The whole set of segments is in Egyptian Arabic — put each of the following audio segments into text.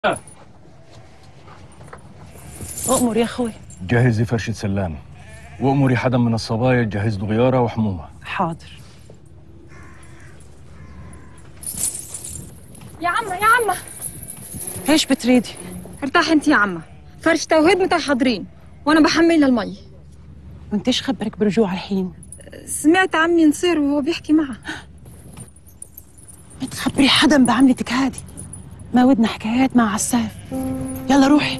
أؤمر يا أخوي جهزي فرشة سلام وأمري حدا من الصبايا تجهز له غيارة وحمومة حاضر يا عمة يا عمة ايش بتريدي؟ ارتاح انت يا عمة فرشتها وهدمتها حاضرين وانا بحمل المي وانت ايش خبرك برجوع الحين؟ سمعت عمي نصير وهو بيحكي معها بتخبري حدا بعملتك هادي ما ودنا حكايات مع عساف يلا روحي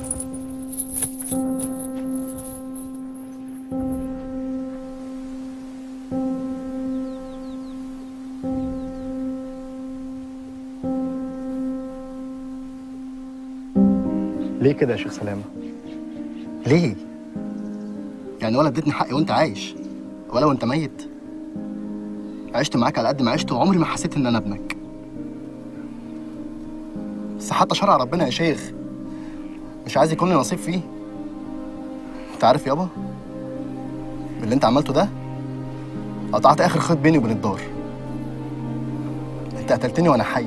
ليه كده يا شيخ سلامة؟ ليه؟ يعني ولا اديتني حقي وانت عايش ولا وانت ميت عشت معاك على قد ما عشت وعمري ما حسيت ان انا ابنك بس حتى شرع ربنا يا شيخ مش عايز يكون لي نصيب فيه انت عارف يابا اللي انت عملته ده قطعت اخر خيط بيني وبين الدار انت قتلتني وانا حي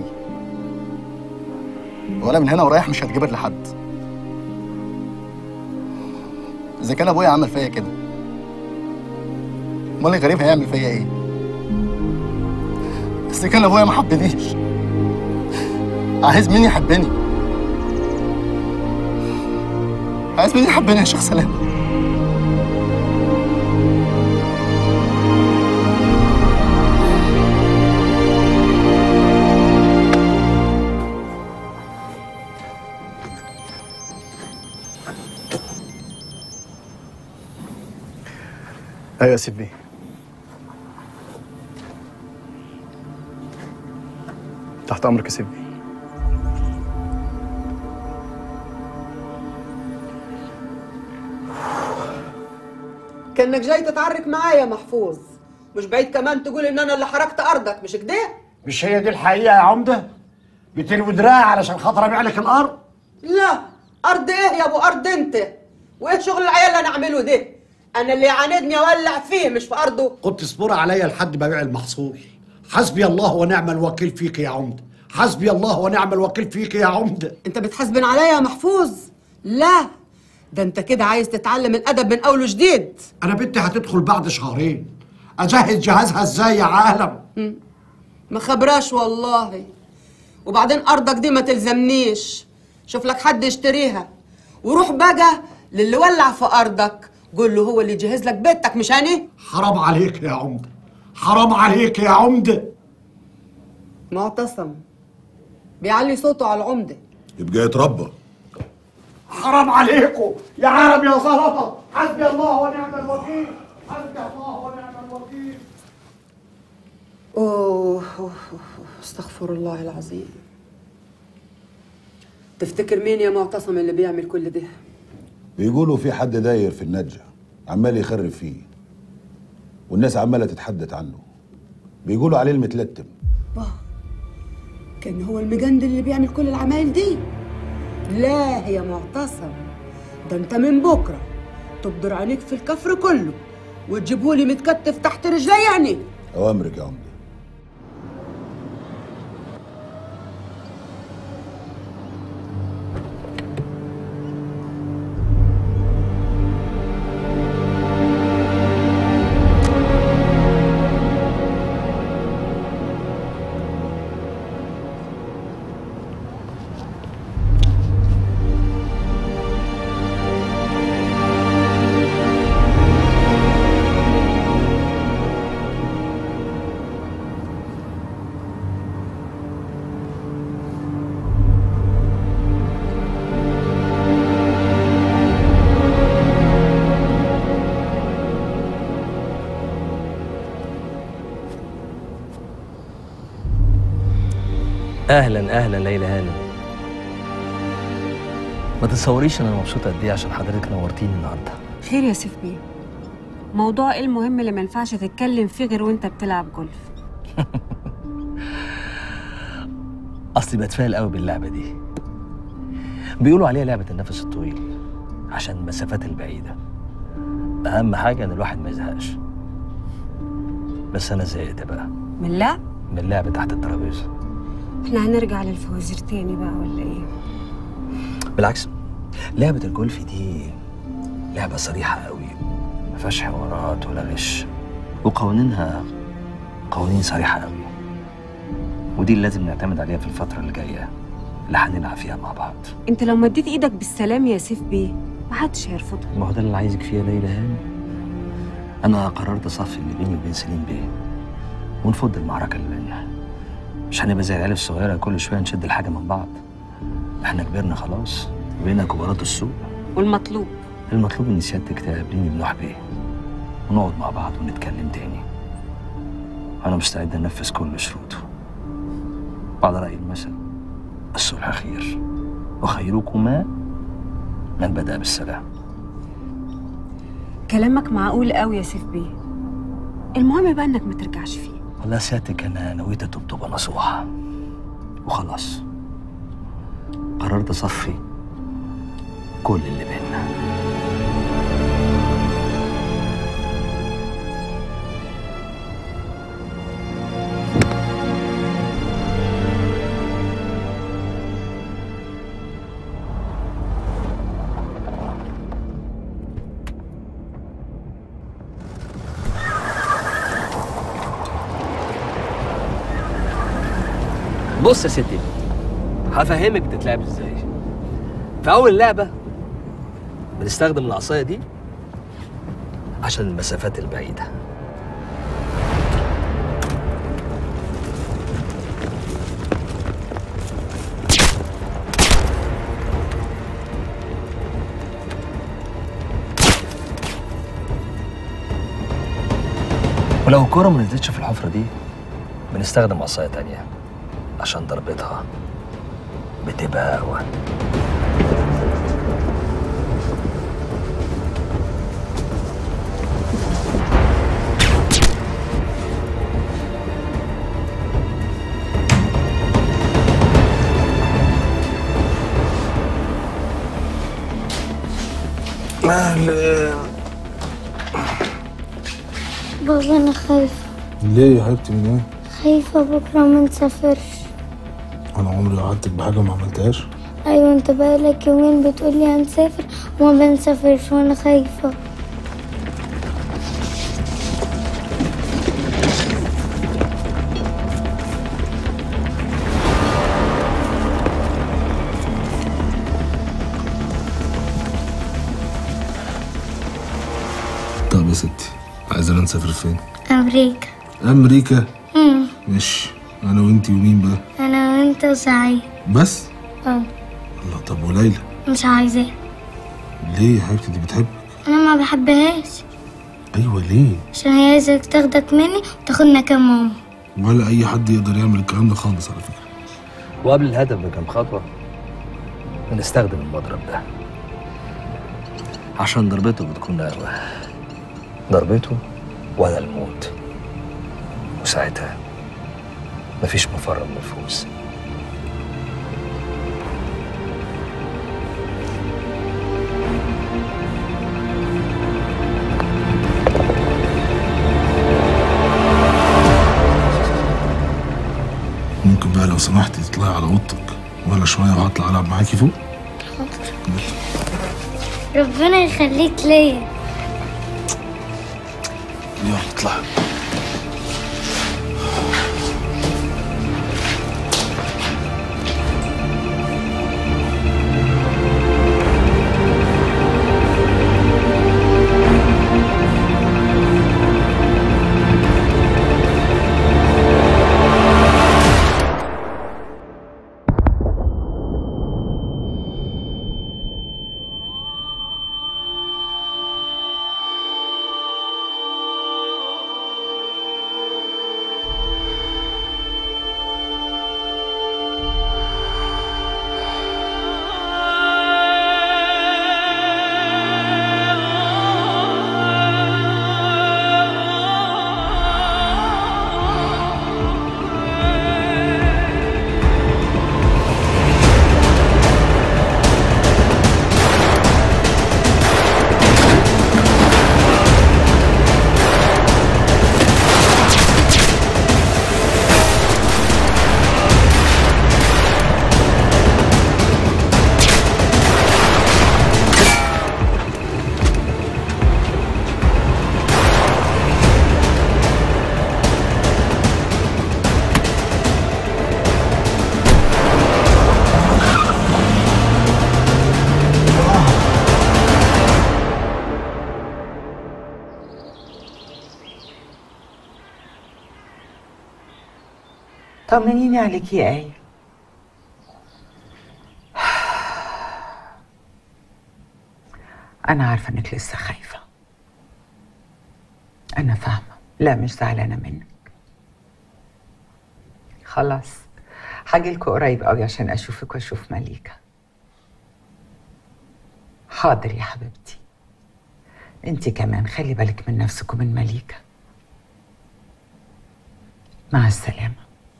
وانا من هنا ورايح مش هتجبر لحد اذا كان ابويا عمل فيا كده امال الغريب هيعمل فيا ايه بس كان ابويا ما حبنيش عايز مين يحبني عايز مين يحبني يا شيخ سلام ايوه يا سيدي تحت امرك يا سيدي كانك جاي تتعارك معايا يا محفوظ مش بعيد كمان تقول ان انا اللي حركت ارضك مش كده مش هي دي الحقيقة يا عمدة؟ بتلوي دراع علشان خاطر ابيع لك الارض؟ لا ارض ايه يا ابو ارض انت وايه شغل العيال اللي انا اعمله ده انا اللي يعاندني اولع فيه مش في ارضه كنت اصبري عليا لحد ما ابيع المحصول حسبي الله ونعم الوكيل فيك يا عمدة حسبي الله ونعم الوكيل فيك يا عمدة انت بتحاسبن عليا يا محفوظ لا ده انت كده عايز تتعلم الادب من اول وجديد انا بنتي هتدخل بعد شهرين اجهز جهازها ازاي يا عالم ما خبراش والله وبعدين ارضك دي ما تلزمنيش شوف لك حد يشتريها وروح بقى للي ولع في ارضك قول له هو اللي يجهز لك بيتك مش انا حرام عليك يا عمدة حرام عليك يا عمدة معتصم بيعلي صوته على العمده يبقى يتربى حرام عليكم يا عالم يا زلطة حسبي الله ونعم الوكيل حسبي الله ونعم الوكيل أوه, أوه, أوه استغفر الله العظيم تفتكر مين يا معتصم اللي بيعمل كل ده بيقولوا في حد داير في النجع عمال يخرب فيه والناس عماله تتحدث عنه بيقولوا عليه المتلتم باه كان هو المجند اللي بيعمل كل العمايل دي لا يا معتصم ده انت من بكره تبدر عينيك في الكفر كله وتجيبهولي متكتف تحت رجلي يعني اوامرك يا عمده اهلا اهلا ليلى هانم ما تتصوريش انا مبسوطه قد ايه عشان حضرتك نورتيني النهارده خير يا سيف بيه موضوع ايه المهم اللي ما ينفعش تتكلم فيه غير وانت بتلعب جولف اصلي بتفائل قوي باللعبه دي بيقولوا عليها لعبه النفس الطويل عشان المسافات البعيده اهم حاجه ان الواحد ما يزهقش بس انا زهقت بقى من لا من اللعب تحت الترابيزه احنا هنرجع للفوازير تاني بقى ولا ايه بالعكس لعبة الجولف دي لعبة صريحة قوي ما فيهاش حوارات ولا غش وقوانينها قوانين صريحة قوي ودي اللي لازم نعتمد عليها في الفترة اللي جاية اللي هنلعب فيها مع بعض انت لو مديت ايدك بالسلام يا سيف بيه محدش هيرفضك ما هو ده اللي عايزك فيه يا ليلى هاني انا قررت اصفي اللي بيني وبين سليم بيه ونفض المعركة اللي بينا مش هنبقى زي العيال الصغيرة كل شوية نشد الحاجة من بعض احنا كبرنا خلاص بقينا كبارات السوق والمطلوب المطلوب ان سيادتك تقابليني بنوح بيه ونقعد مع بعض ونتكلم تاني انا مستعد انفذ كل شروطه بعد رأي المثل الصلح خير وخيركما من بدأ بالسلام كلامك معقول قوي يا سيف بيه المهم بقى انك ما ترجعش فيه والله سيادتك انا نويت اتوب نصوحة وخلاص قررت اصفي كل اللي بينا بص يا ستي هفهمك بتتلعب ازاي في اول لعبه بنستخدم العصايه دي عشان المسافات البعيده ولو الكرة ما نزلتش في الحفرة دي بنستخدم عصاية تانية عشان ضربتها بتبقى أقوى أهلا بابا أنا خايفة ليه يا حبيبتي من ايه؟ خايفة بكرة ما نسافرش أنا عمري وعدتك بحاجة ما عملتهاش أيوة أنت بقالك يومين بتقولي هنسافر وما بنسافرش وأنا خايفة طب يا ستي عايزة نسافر فين؟ أمريكا أمريكا مم. ماشي أنا وأنتي ومين بقى؟ أنا وأنت وسعيد بس؟ اه الله طب وليلى مش عايزاه ليه يا حبيبتي دي بتحبك؟ أنا ما بحبهاش أيوة ليه؟ عشان هي عايزك تاخدك مني وتاخدنا كام ماما ولا أي حد يقدر يعمل الكلام ده خالص على فكرة وقبل الهدف بكام خطوة بنستخدم المضرب ده عشان ضربته بتكون أقوى ضربته ولا الموت وساعتها مفيش مفر من الفوز ممكن بقى لو سمحتي تطلعي على اوضتك وانا شوية وهطلع ألعب معاكي فوق ربنا يخليك ليا يلا اطلعي طمنيني عليك يا آية أنا عارفة إنك لسه خايفة أنا فاهمة لا مش زعلانة منك خلاص هاجيلكوا قريب قوي عشان أشوفك وأشوف مليكة حاضر يا حبيبتي انت كمان خلي بالك من نفسك ومن مليكة مع السلامة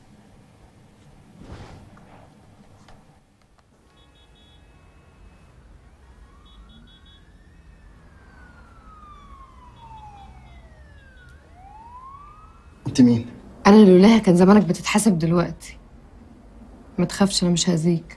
انت مين؟ انا لولاها كان زمانك بتتحاسب دلوقتي ما تخافش انا مش هأذيك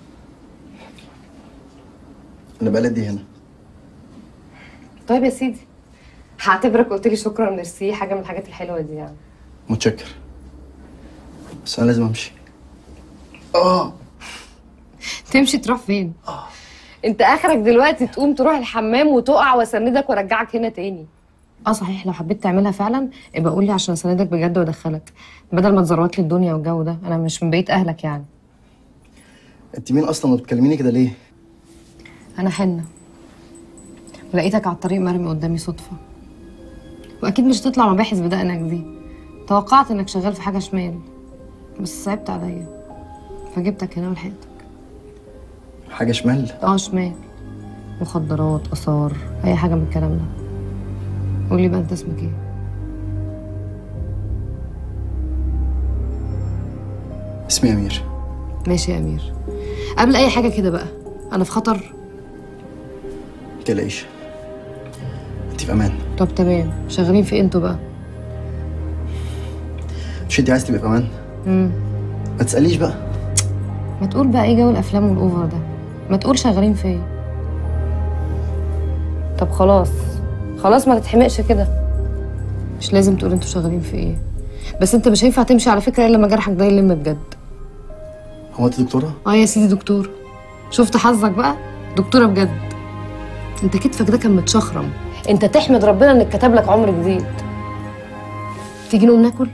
انا بلدي هنا طيب يا سيدي هعتبرك قلت لي شكرا ميرسي حاجه من الحاجات الحلوه دي يعني متشكر بس انا لازم امشي اه تمشي تروح فين انت اخرك دلوقتي تقوم تروح الحمام وتقع واسندك وارجعك هنا تاني اه صحيح لو حبيت تعملها فعلا يبقى قول لي عشان اساندك بجد وادخلك بدل ما تزروت لي الدنيا والجو ده انا مش من بيت اهلك يعني انت مين اصلا وبتكلميني كده ليه؟ انا حنه ولقيتك على الطريق مرمي قدامي صدفه واكيد مش هتطلع مباحث بدقنك دي توقعت انك شغال في حاجه شمال بس صعبت عليا فجبتك هنا ولحقتك حاجه شمال اه شمال مخدرات اثار اي حاجه من الكلام ده قولي بقى انت اسمك ايه اسمي امير ماشي يا امير قبل اي حاجه كده بقى انا في خطر متقلقيش انت في امان طب تمام شغالين في إيه انتوا بقى مش انت عايز تبقى في امان؟ امم ما تساليش بقى ما تقول بقى ايه جو الافلام والاوفر ده ما تقول شغالين في ايه طب خلاص خلاص ما تتحمقش كده مش لازم تقول انتوا شغالين في ايه بس انت مش هينفع تمشي على فكره الا لما جرحك ده يلم بجد هو انت دكتوره؟ اه يا سيدي دكتور شفت حظك بقى دكتوره بجد انت كتفك ده كان متشخرم انت تحمد ربنا انك كتب لك عمر جديد تيجي نقوم ناكل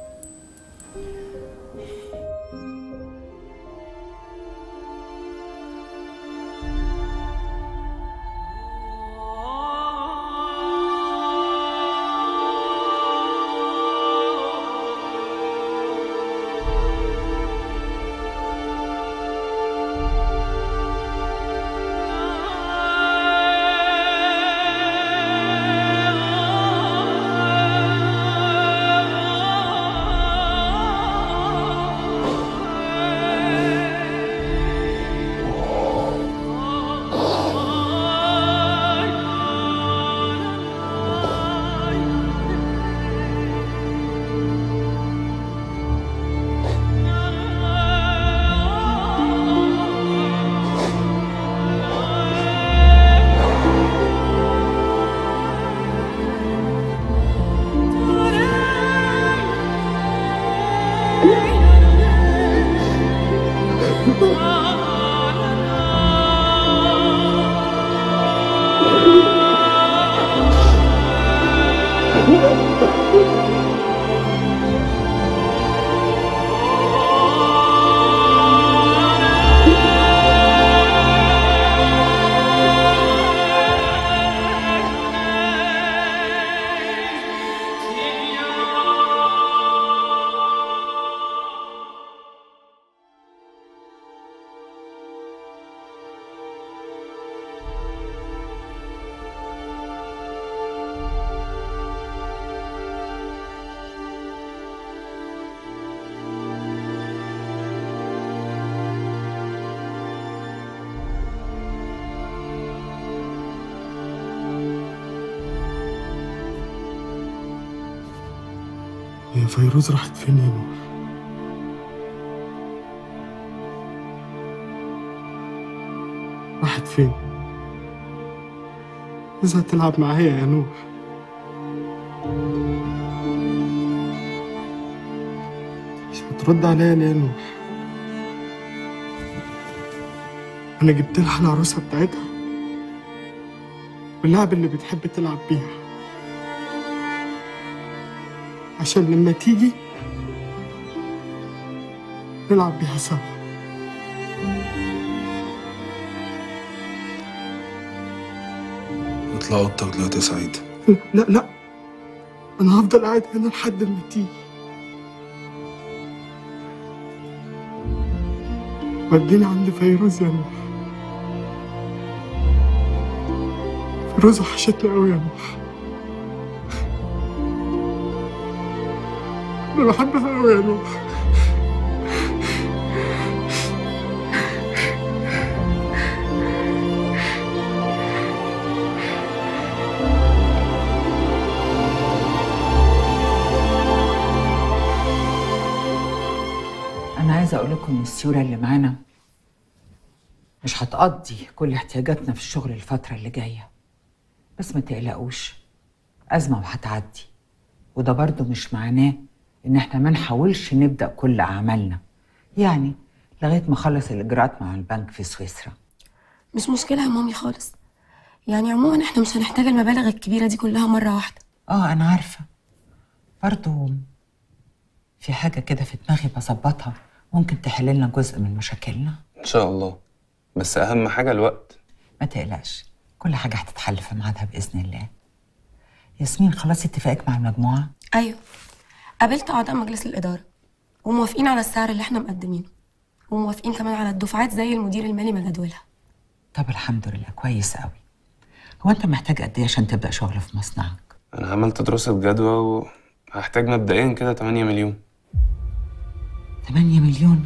هي فيروز راحت فين يا نور؟ راحت فين؟ عايزها تلعب معايا يا نور مش هترد عليا ليه يا نور؟ أنا جبت لها العروسة بتاعتها واللعب اللي بتحب تلعب بيها عشان لما تيجي نلعب بيها سوا اطلع اوضتك دلوقتي يا سعيد لا لا انا هفضل قاعد هنا لحد ما تيجي وديني عند فيروز يا نوح فيروز وحشتني قوي يا نوح انا بحبها قوي يا نوح أنا عايزة أقول لكم إن السيولة اللي معانا مش هتقضي كل احتياجاتنا في الشغل الفترة اللي جاية بس ما تقلقوش أزمة وهتعدي وده برضو مش معناه إن إحنا ما نحاولش نبدأ كل أعمالنا يعني لغاية ما أخلص الإجراءات مع البنك في سويسرا مش مشكلة يا مامي خالص يعني عموما احنا مش هنحتاج المبالغ الكبيرة دي كلها مرة واحدة آه أنا عارفة برضو في حاجة كده في دماغي بظبطها ممكن تحل لنا جزء من مشاكلنا ان شاء الله بس اهم حاجه الوقت ما تقلقش كل حاجة هتتحل في ميعادها بإذن الله ياسمين خلصتي اتفاقك مع المجموعة؟ أيوة قابلت أعضاء مجلس الإدارة وموافقين على السعر اللي احنا مقدمينه وموافقين كمان على الدفعات زي المدير المالي ما جدولها طب الحمد لله كويس قوي هو أنت محتاج قد إيه عشان تبدأ شغل في مصنعك؟ انا عملت دراسه جدوى وهحتاج مبدئيا كده 8 مليون 8 مليون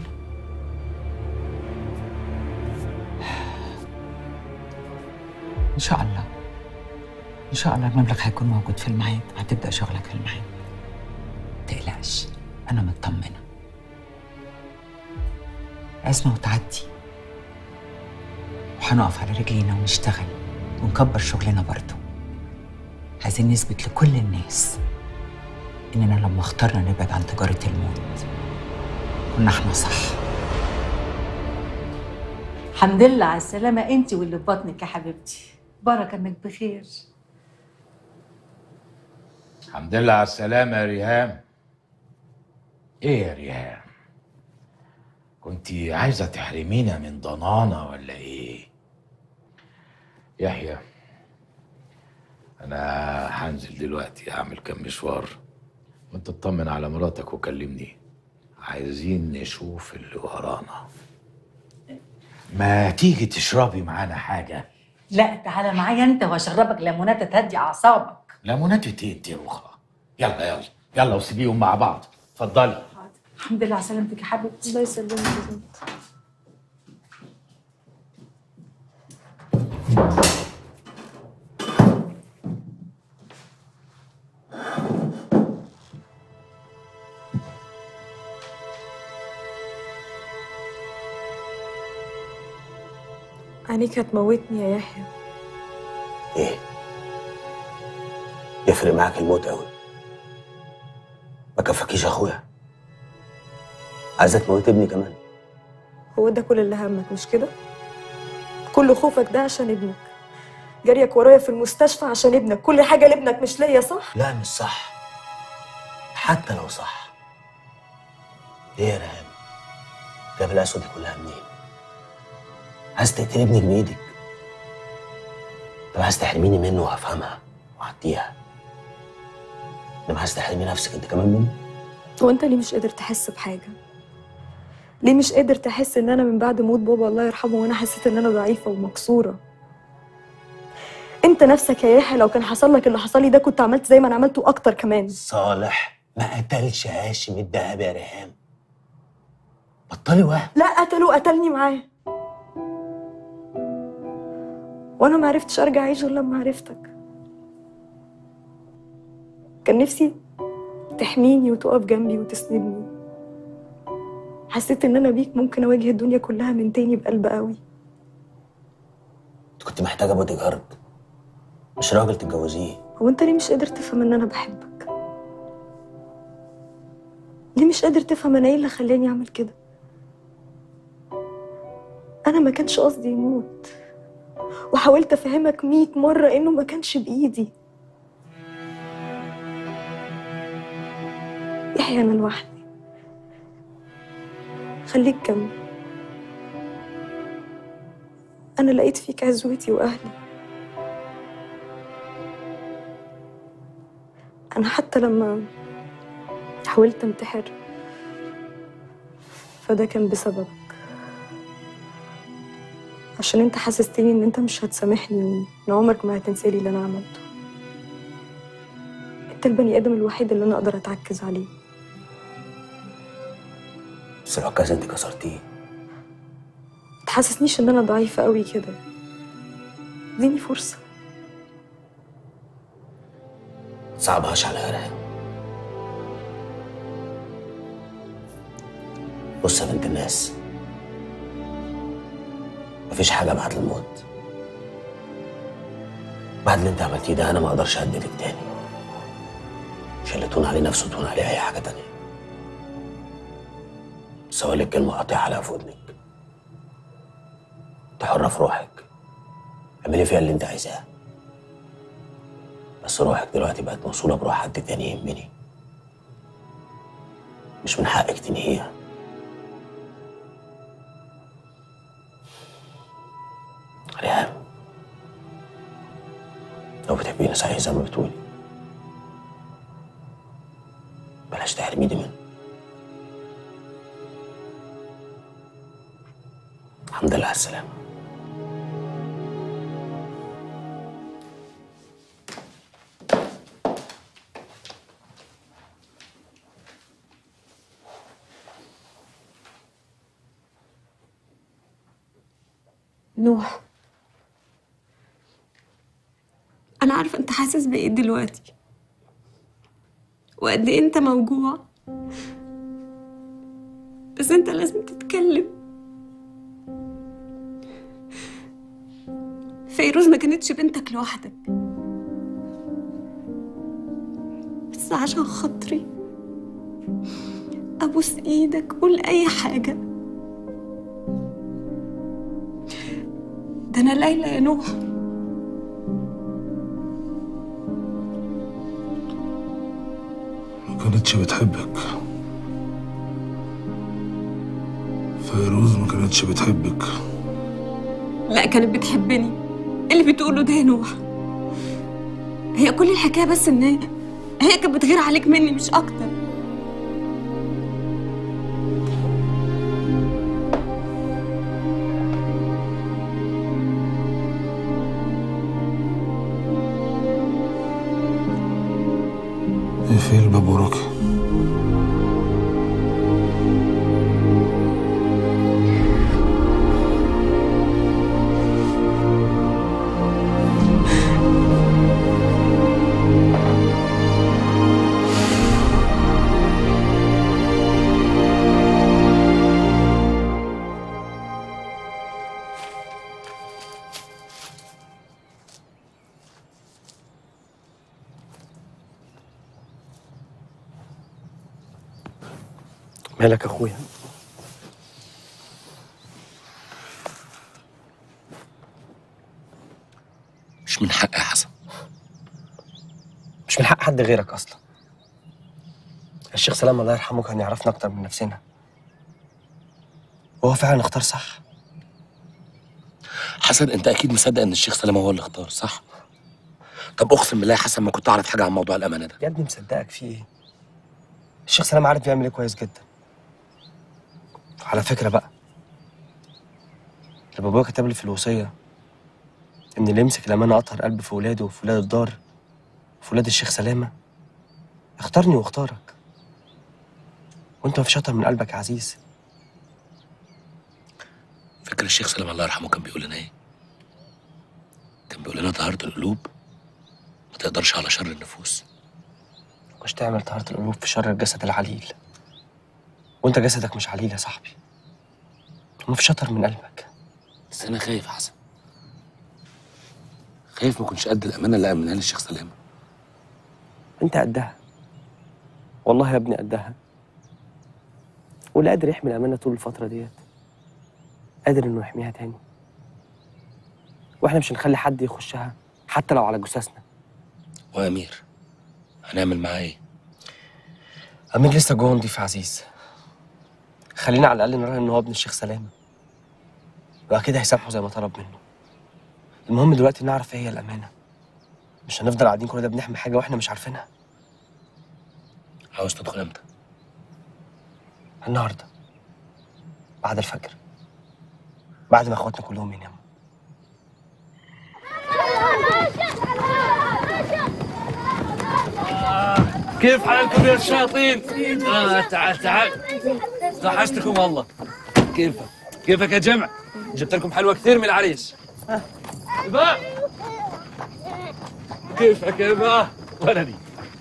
إن شاء الله إن شاء الله المبلغ هيكون موجود في الميعاد هتبدأ شغلك في الميعاد تقلقش أنا مطمنة أزمة وتعدي وهنقف على رجلينا ونشتغل ونكبر شغلنا برضه عايزين نثبت لكل الناس إننا لما اخترنا نبعد عن تجارة الموت كنا احنا صح الحمد لله على السلامة انت واللي في بطنك يا حبيبتي بركة انك بخير الحمد لله على السلامة يا ريهام ايه يا ريهام كنت عايزة تحرمينا من ضنانة ولا ايه يحيى انا هنزل دلوقتي اعمل كام مشوار وانت اطمن على مراتك وكلمني عايزين نشوف اللي ورانا ما تيجي تشربي معانا حاجة لا تعالى معايا انت واشربك ليمونات تهدي اعصابك ليمونات ايه انت يا اخرى يلا يلا يلا وسيبيهم مع بعض اتفضلي الحمد لله على سلامتك يا حبيبتي الله يسلمك يا زوجتي عينيك هتموتني يا يحيى ايه يفرق معاك الموت قوي ما كفاكيش اخويا عايزه تموت ابني كمان هو ده كل اللي همك مش كده كل خوفك ده عشان ابنك جريك ورايا في المستشفى عشان ابنك كل حاجة لابنك مش ليا صح لا مش صح حتى لو صح ايه يا ريهام جاب الاسود دي كلها منين عايز تقتل ابنك بايدك طب عايز تحرميني منه وهفهمها وهعديها انما عايز تحرمي نفسك انت كمان منه هو انت ليه مش قادر تحس بحاجة ليه مش قادر تحس ان انا من بعد موت بابا الله يرحمه وانا حسيت ان انا ضعيفة ومكسورة انت نفسك يا يحيى لو كان حصل لك اللي حصل لي ده كنت عملت زي ما انا عملته اكتر كمان صالح ما قتلش هاشم الدهب يا ريهام بطلي وهم لا قتله قتلني معاه وانا ما عرفتش ارجع اعيش غير لما عرفتك كان نفسي تحميني وتقف جنبي وتسندني حسيت ان انا بيك ممكن اواجه الدنيا كلها من تاني بقلب قوي كنت محتاجه بودي جارد مش راجل تتجوزيه هو انت ليه مش قادر تفهم ان انا بحبك ليه مش قادر تفهم انا ايه اللي خلاني اعمل كده انا ما كانش قصدي يموت وحاولت افهمك مية مرة انه ما كانش بايدي يحيى انا لوحدي خليك جنبي أنا لقيت فيك عزوتي وأهلي أنا حتى لما حاولت أنتحر فده كان بسببك عشان انت حسستني ان انت مش هتسامحني وان عمرك ما هتنسالي اللي انا عملته انت البني ادم الوحيد اللي انا اقدر اتعكز عليه بس العكاز انت كسرتيه تحسسنيش ان انا ضعيفة قوي كده اديني فرصة تصعبهاش على ريهام بص يا بنت الناس مفيش حاجة بعد الموت بعد اللي انت عملتيه ده انا ما اقدرش اهددك تاني مش اللي تون عليه نفسه تون عليه اي حاجة تانية بس اقول لك كلمة قاطعة عليها في ودنك انت حرة في روحك اعملي فيها اللي انت عايزاه بس روحك دلوقتي بقت موصولة بروح حد تاني يهمني مش من حقك تنهيها ريهام لو بتحبيني صحيح زي ما بتقولي بلاش تحرميني منه الحمد لله على السلامة نوح أنا عارفة أنت حاسس بإيه دلوقتي وقد إيه أنت موجوع بس أنت لازم تتكلم فيروز ما كانتش بنتك لوحدك بس عشان خاطري أبوس إيدك قول أي حاجة ده أنا ليلى يا نوح ما كانتش بتحبك فيروز ما كانتش بتحبك لا كانت بتحبني اللي بتقوله ده يا نوح هي كل الحكايه بس ان هي هي كانت بتغير عليك مني مش اكتر اقفل الباب وراك مالك يا اخويا مش من حقي يا حسن مش من حق حد غيرك اصلا الشيخ سلام الله يرحمه كان يعرفنا اكتر من نفسنا وهو فعلا اختار صح حسن انت اكيد مصدق ان الشيخ سلامه هو اللي اختار صح طب اقسم بالله يا حسن ما كنت اعرف حاجه عن موضوع الامانه ده يا ابني مصدقك في ايه الشيخ سلام عارف بيعمل ايه كويس جدا على فكره بقى لما ابويا كتب لي في الوصيه ان اللي يمسك الامانه اطهر قلب في ولاده وفي ولاد الدار وفي ولاد الشيخ سلامه اختارني واختارك وانت مفيش اطهر من قلبك يا عزيز فاكر الشيخ سلام الله يرحمه كان بيقول لنا ايه كان بيقول لنا طهاره القلوب ما تقدرش على شر النفوس مش تعمل طهارة القلوب في شر الجسد العليل وانت جسدك مش عليل يا صاحبي ومفيش اطهر من قلبك بس انا خايف يا حسن خايف ما كنتش قد الامانه اللي امنها لي الشيخ سلامه انت قدها والله يا ابني قدها واللي قادر يحمي الامانه طول الفتره ديت قادر انه يحميها تاني واحنا مش هنخلي حد يخشها حتى لو على جثثنا وامير هنعمل معاه ايه امير لسه جوه نضيف يا عزيز خلينا على الاقل نراهن ان هو ابن الشيخ سلامه واكيد هيسامحه زي ما طلب منه المهم دلوقتي نعرف ايه هي الامانه مش هنفضل قاعدين كل ده بنحمي حاجه واحنا مش عارفينها عاوز تدخل امتى؟ النهارده بعد الفجر بعد ما اخواتنا كلهم يناموا كيف حالكم يا الشياطين؟ آه تعال تعال توحشتكم والله كيفك؟ كيفك يا جمع؟ جبت لكم حلوى كثير من العريس إبا كيفك يا إبا؟ ولدي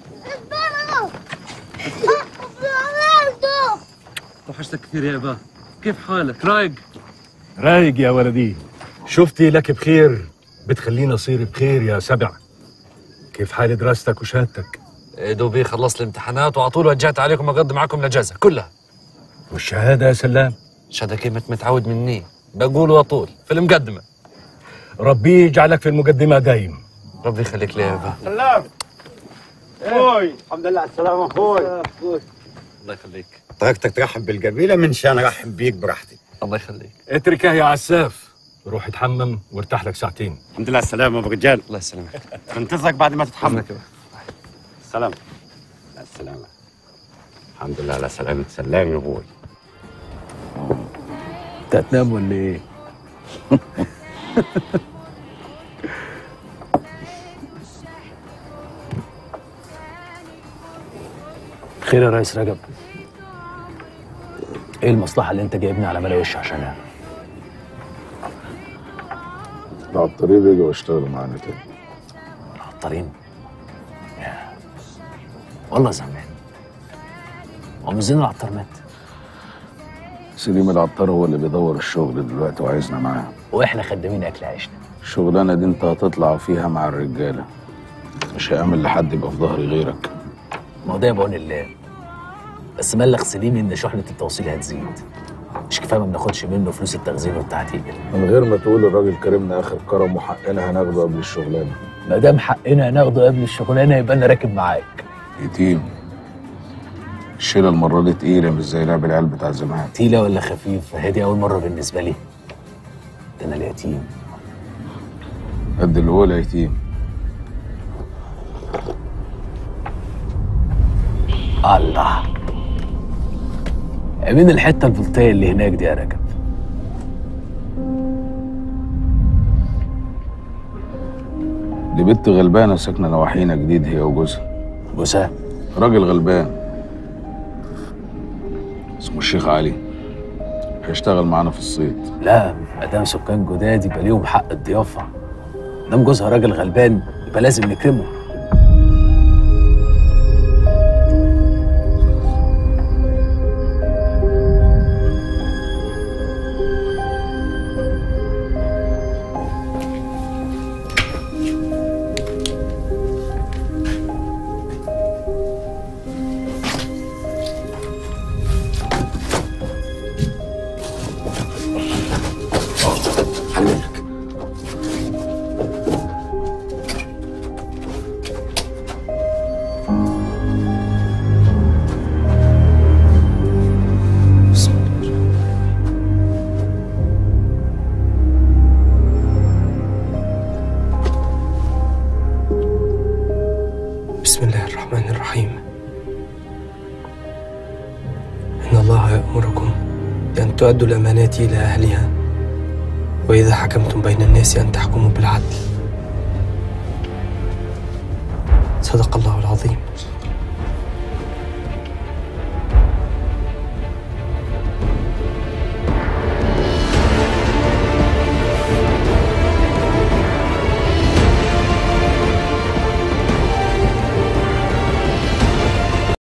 توحشتك كثير يا إبا كيف حالك؟ رايق؟ رايق يا ولدي شفتي لك بخير بتخليني اصير بخير يا سبع كيف حال دراستك وشهادتك إيه دوبي خلصت الامتحانات وعلى طول وجهت عليكم اقضي معكم الاجازه كلها والشهاده يا سلام شهاده كيف متعود مني بقول واطول في المقدمه ربي يجعلك في المقدمه دايم ربي يخليك لي يا إبا سلام اخوي الحمد لله على السلامة اخوي الله يخليك طريقتك ترحب بالقبيلة من شان ارحب بيك براحتي الله يخليك اتركها يا عساف روح اتحمم وارتاح لك ساعتين الحمد لله على السلامة ابو رجال الله يسلمك انتظرك بعد ما تتحمل إذنك يا إبا. سلام على السلامة الحمد لله على سلامة سلام يا ابوي انت هتنام ولا ايه؟ خير يا ريس رجب ايه المصلحة اللي انت جايبني على ملا وش عشانها؟ العطارين رجعوا يشتغلوا معانا تاني العطارين يا. والله زمان هو مش زين العطار مات سليم العطار هو اللي بيدور الشغل دلوقتي وعايزنا معاه واحنا خدامين اكل عيشنا الشغلانه دي انت هتطلع فيها مع الرجاله مش هيعمل لحد يبقى في ظهري غيرك ما هو ده بعون الله بس بلغ سليم ان شحنه التوصيل هتزيد مش كفايه ما بناخدش منه فلوس التخزين والتعديل من غير ما تقول الراجل كرمنا اخر كرم وحقنا هناخده قبل الشغلانه ما دام حقنا هناخده قبل الشغلانه يبقى انا راكب معاك يتيم الشيله المره دي تقيله مش زي لعب العيال بتاع زمان تقيله ولا خفيف هي دي اول مره بالنسبه لي ده انا اليتيم قد اللي هو اليتيم الله مين الحته البلطيه اللي هناك دي يا رجب دي بنت غلبانه ساكنه نواحينا جديد هي وجوزها جوزها راجل غلبان اسمه الشيخ علي هيشتغل معانا في الصيد لا ما دام سكان جداد يبقى ليهم حق الضيافه دام جوزها راجل غلبان يبقى لازم نكرمه بسم الله الرحمن الرحيم إن الله يأمركم بأن تؤدوا الأمانات إلى أهلها وإذا حكمتم بين الناس أن تحكموا بالعدل صدق الله العظيم